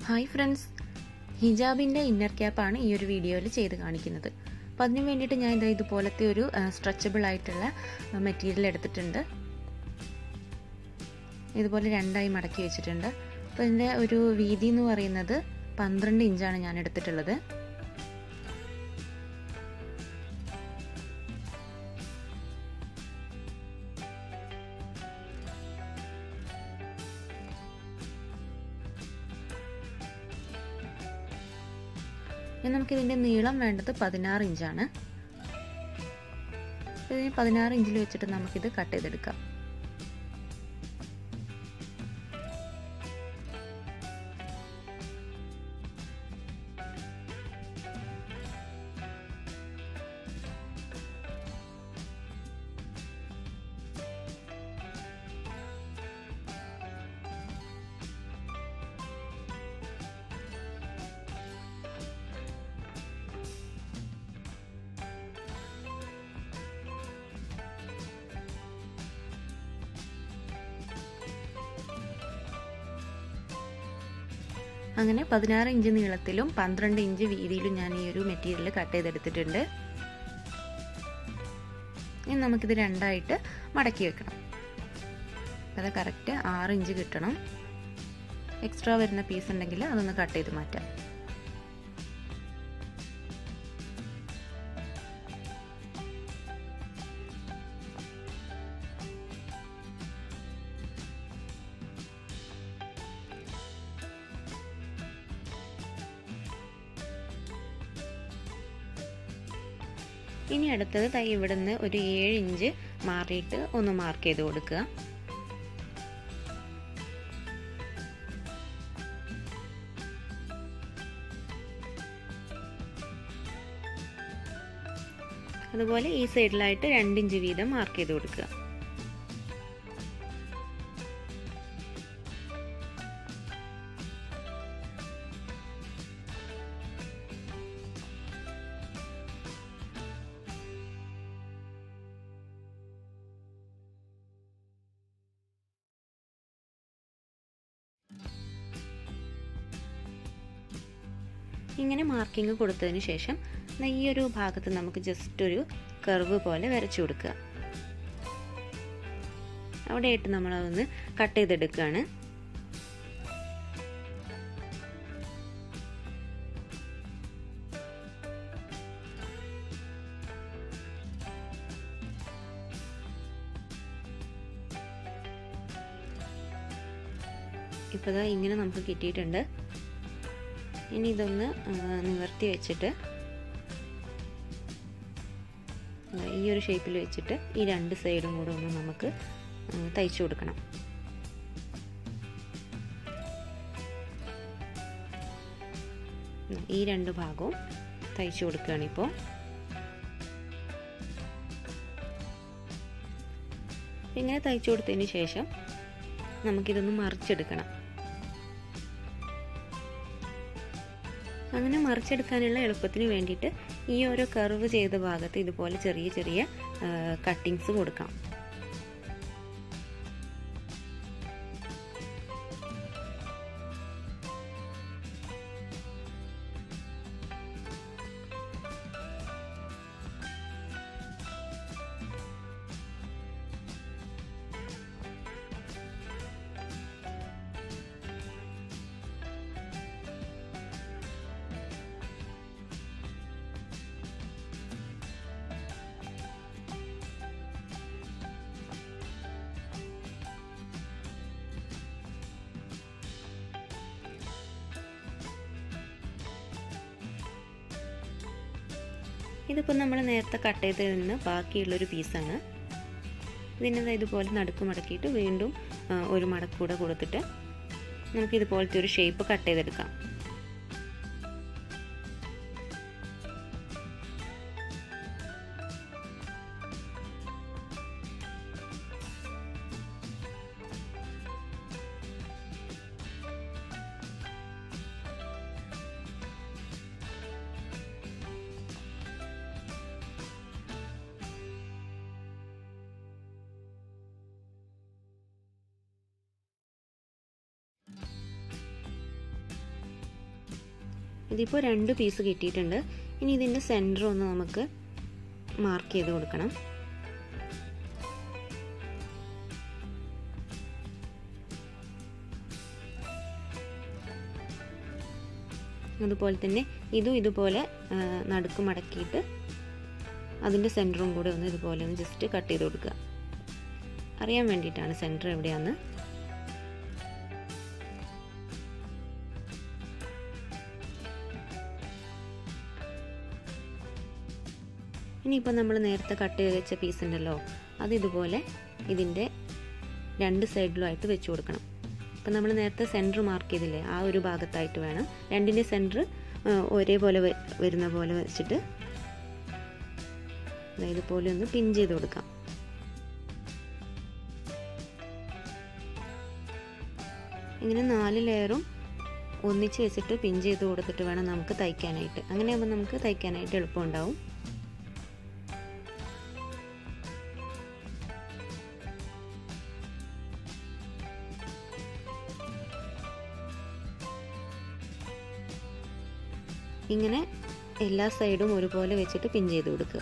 hi friends ഹിജാബിൻ്റെ inner ക്യാപ്പാണ് ഈ ഒരു വീഡിയോയിൽ ചെയ്ത് കാണിക്കുന്നത് അപ്പോൾ അതിന് വേണ്ടിയിട്ട് ഞാൻ ഇതാ ഇതുപോലത്തെ ഒരു സ്ട്രെച്ചബിൾ ആയിട്ടുള്ള മെറ്റീരിയൽ എടുത്തിട്ടുണ്ട് ഇതുപോലെ രണ്ടായി മടക്കി വെച്ചിട്ടുണ്ട് അപ്പോൾ ഇതിൻ്റെ ഒരു വീതി എന്ന് പറയുന്നത് പന്ത്രണ്ട് ഇഞ്ചാണ് ഞാൻ എടുത്തിട്ടുള്ളത് ഇനി നമുക്കിതിൻ്റെ നീളം വേണ്ടത് പതിനാറ് ഇഞ്ചാണ് ഇതിന് പതിനാറ് ഇഞ്ചിൽ വെച്ചിട്ട് നമുക്കിത് കട്ട് ചെയ്തെടുക്കാം അങ്ങനെ പതിനാറ് ഇഞ്ച് നീളത്തിലും പന്ത്രണ്ട് ഇഞ്ച് വീതിയിലും ഞാൻ ഈ ഒരു മെറ്റീരിയൽ കട്ട് ചെയ്തെടുത്തിട്ടുണ്ട് ഇനി നമുക്കിത് രണ്ടായിട്ട് മടക്കി വെക്കണം അത് കറക്റ്റ് ആറ് ഇഞ്ച് കിട്ടണം എക്സ്ട്രാ വരുന്ന പീസ് ഉണ്ടെങ്കിൽ അതൊന്ന് കട്ട് ചെയ്ത് മാറ്റാം ഇനി അടുത്തത് തൈ ഇവിടുന്ന് ഒരു ഏഴ് ഇഞ്ച് മാറിയിട്ട് ഒന്ന് മാർക്ക് ചെയ്ത് കൊടുക്കുക അതുപോലെ ഈ സൈഡിലായിട്ട് രണ്ടിഞ്ച് വീതം മാർക്ക് ചെയ്ത് കൊടുക്കുക ഇങ്ങനെ മാർക്കിംഗ് കൊടുത്തതിന് ശേഷം ഈ ഒരു ഭാഗത്ത് നമുക്ക് ജസ്റ്റ് ഒരു കർവ് പോലെ വരച്ചു കൊടുക്കുക അവിടെയായിട്ട് നമ്മളതൊന്ന് കട്ട് ചെയ്തെടുക്കുകയാണ് ഇപ്പോൾ ഇങ്ങനെ നമുക്ക് കിട്ടിയിട്ടുണ്ട് ഇനി ഇതൊന്ന് നിവർത്തി വെച്ചിട്ട് ഈ ഒരു ഷേപ്പിൽ വെച്ചിട്ട് ഈ രണ്ട് സൈഡും കൂടെ ഒന്ന് നമുക്ക് തയ്ച്ചു കൊടുക്കണം ഈ രണ്ട് ഭാഗവും തയ്ച്ചു കൊടുക്കുകയാണ് ഇപ്പോൾ ഇങ്ങനെ തയ്ച്ചു കൊടുത്തതിന് ശേഷം നമുക്കിതൊന്ന് മറിച്ചെടുക്കണം അങ്ങനെ മറിച്ചെടുക്കാനുള്ള എളുപ്പത്തിന് വേണ്ടിയിട്ട് ഈ ഓരോ കർവ് ചെയ്ത ഭാഗത്ത് ഇതുപോലെ ചെറിയ ചെറിയ കട്ടിങ്സ് കൊടുക്കാം ഇതിപ്പോൾ നമ്മൾ നേരത്തെ കട്ട് ചെയ്തതിൽ നിന്ന് ബാക്കിയുള്ളൊരു പീസാണ് ഇതിനെ ഇതുപോലെ നടുക്ക് മടക്കിയിട്ട് വീണ്ടും ഒരു മടക്കൂടെ കൊടുത്തിട്ട് നമുക്ക് ഇതുപോലത്തെ ഒരു ഷേപ്പ് കട്ട് ചെയ്തെടുക്കാം ഇതിപ്പോൾ രണ്ട് പീസ് കിട്ടിയിട്ടുണ്ട് ഇനി ഇതിൻ്റെ സെൻറ്റർ ഒന്ന് നമുക്ക് മാർക്ക് ചെയ്ത് കൊടുക്കണം അതുപോലെ തന്നെ ഇതും ഇതുപോലെ നടുക്ക് മടക്കിയിട്ട് അതിൻ്റെ സെൻറ്ററും കൂടെ ഒന്ന് ഇതുപോലെ ഒന്ന് ജസ്റ്റ് കട്ട് ചെയ്ത് കൊടുക്കുക അറിയാൻ വേണ്ടിയിട്ടാണ് സെൻറ്റർ എവിടെയാണെന്ന് ഇനിയിപ്പോൾ നമ്മൾ നേരത്തെ കട്ട് ചെയ്ത് വെച്ച പീസ് ഉണ്ടല്ലോ അത് ഇതുപോലെ ഇതിൻ്റെ രണ്ട് സൈഡിലുമായിട്ട് വെച്ച് കൊടുക്കണം അപ്പം നമ്മൾ നേരത്തെ സെൻറ്റർ മാർക്ക് ചെയ്തില്ലേ ആ ഒരു ഭാഗത്തായിട്ട് വേണം രണ്ടിൻ്റെ സെൻറ്റർ ഒരേപോലെ വരുന്ന പോലെ വെച്ചിട്ട് ഇതുപോലെ ഒന്ന് പിൻ ചെയ്ത് കൊടുക്കാം ഇങ്ങനെ നാല് ലെയറും ഒന്നിച്ച് വെച്ചിട്ട് പിൻ ചെയ്ത് കൊടുത്തിട്ട് വേണം നമുക്ക് തയ്ക്കാനായിട്ട് അങ്ങനെയാകുമ്പോൾ നമുക്ക് തയ്ക്കാനായിട്ട് എളുപ്പമുണ്ടാവും ഇങ്ങനെ എല്ലാ സൈഡും ഒരുപോലെ വെച്ചിട്ട് പിൻ ചെയ്ത് കൊടുക്കുക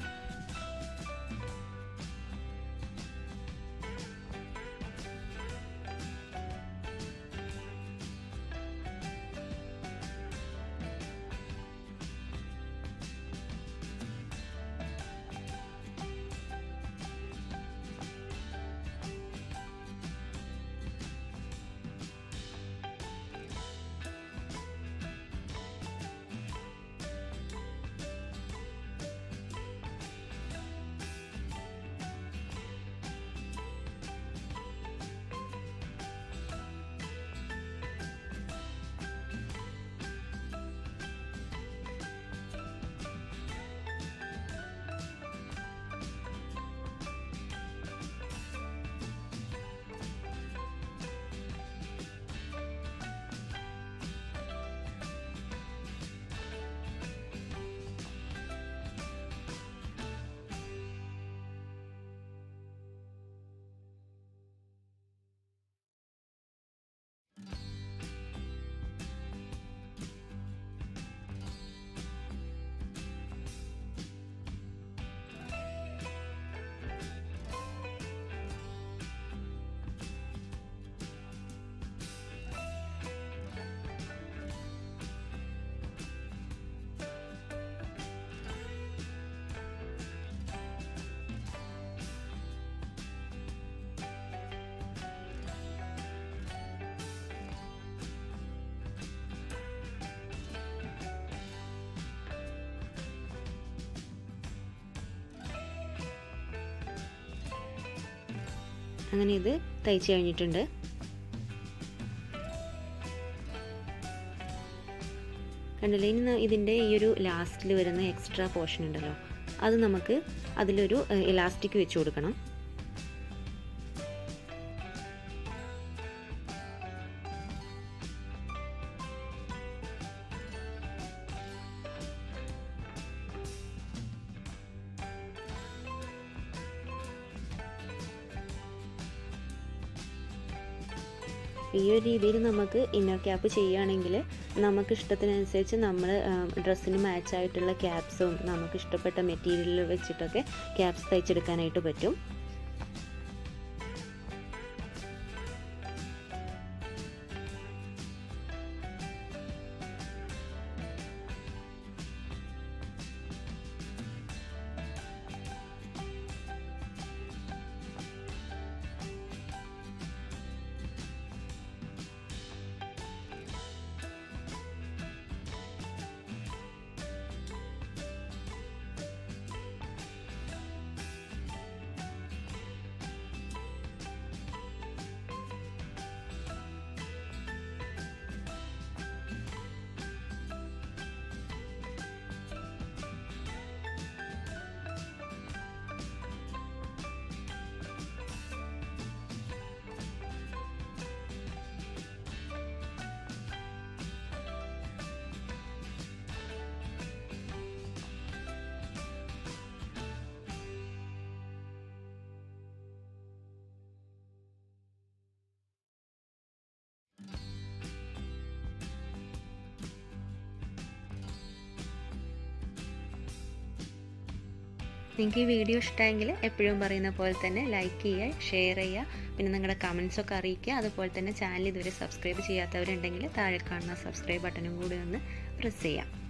അങ്ങനെ ഇത് തയ്ച്ച് കഴിഞ്ഞിട്ടുണ്ട് കണ്ടില്ലേ ഇനി ഇതിൻ്റെ ഈ ഒരു ലാസ്റ്റിൽ വരുന്ന എക്സ്ട്രാ പോർഷൻ ഉണ്ടല്ലോ അത് നമുക്ക് അതിലൊരു ഇലാസ്റ്റിക് വെച്ച് കൊടുക്കണം ഈ ഒരു രീതിയിൽ നമുക്ക് ഇന്നർ ക്യാപ്പ് ചെയ്യുകയാണെങ്കിൽ നമുക്ക് ഇഷ്ടത്തിനനുസരിച്ച് നമ്മൾ ഡ്രസ്സിന് മാച്ച് ആയിട്ടുള്ള ക്യാപ്സും നമുക്ക് ഇഷ്ടപ്പെട്ട മെറ്റീരിയൽ വെച്ചിട്ടൊക്കെ ക്യാപ്സ് തയ്ച്ചെടുക്കാനായിട്ട് പറ്റും നിങ്ങൾക്ക് ഈ വീഡിയോ ഇഷ്ടമെങ്കിൽ എപ്പോഴും പറയുന്ന പോലെ തന്നെ ലൈക്ക് ചെയ്യുക ഷെയർ ചെയ്യുക പിന്നെ നിങ്ങളുടെ കമൻസൊക്കെ അറിയിക്കുക അതുപോലെ തന്നെ ചാനൽ ഇതുവരെ സബ്സ്ക്രൈബ് ചെയ്യാത്തവരുണ്ടെങ്കിൽ താഴെ കാണുന്ന സബ്സ്ക്രൈബ് ബട്ടണും കൂടി ഒന്ന് പ്രസ് ചെയ്യാം